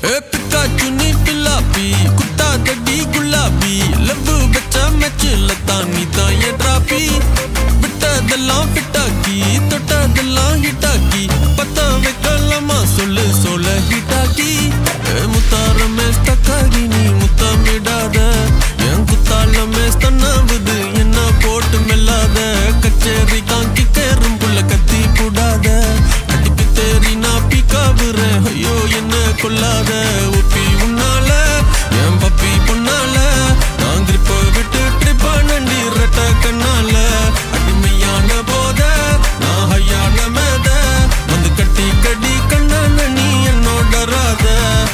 ஏ Pikachu நீ பில்லாப்பி குட்டா தட்டி குல்லாபி love வச்ச மெச்சில் தான் நீ தான் என் டிராபி விட்டதெல்லாம் ஃபிட்டாக்கி தொட்டதெல்லாம் ஹிட்டாக்கி பத்த வைக்கலாமா சொல்லு சொல்ல ஹிட்டாக்கி ஏ முத்தாரமே ஸ்டக்காகி நீ முத்தமிடாத என் குத்தாலமே ஸ்தன்னாவுது என்ன போட்டு மெல்லாத கச்சேரி காங்கி கேரும்புள்ள கத்தி புடாத அடிப்பு தேறி நான் பீக்காவுறேன் ஐயோ என்ன கொல்லாத உப்பி உன்னால என் பப்பி பொன்னால நான் கிரிப்ப விட்டு ட்ரிப்பா நண்டி ரெட்ட கண்ணால அடிமையான போத நான் ஹையான மேத வந்து கட்டி கடி கண்ணான நீ என்னோட ராத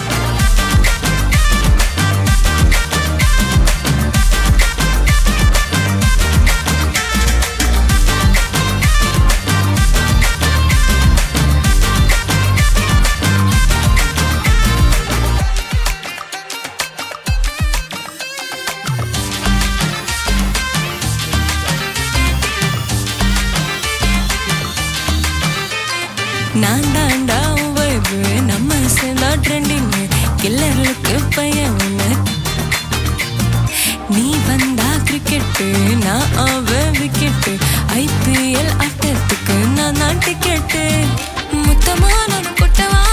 நான் தாண்டா வைபு நம்ம சேர்ந்தா ட்ரெண்டிங் கில்லர்களுக்கு பையன் ஒண்ணு நீ வந்தா கிரிக்கெட்டு நான் ஆவ விக்கெட்டு ஐபிஎல் ஆட்டத்துக்கு நான் தான் டிக்கெட்டு முத்தமா நான் கொட்டவா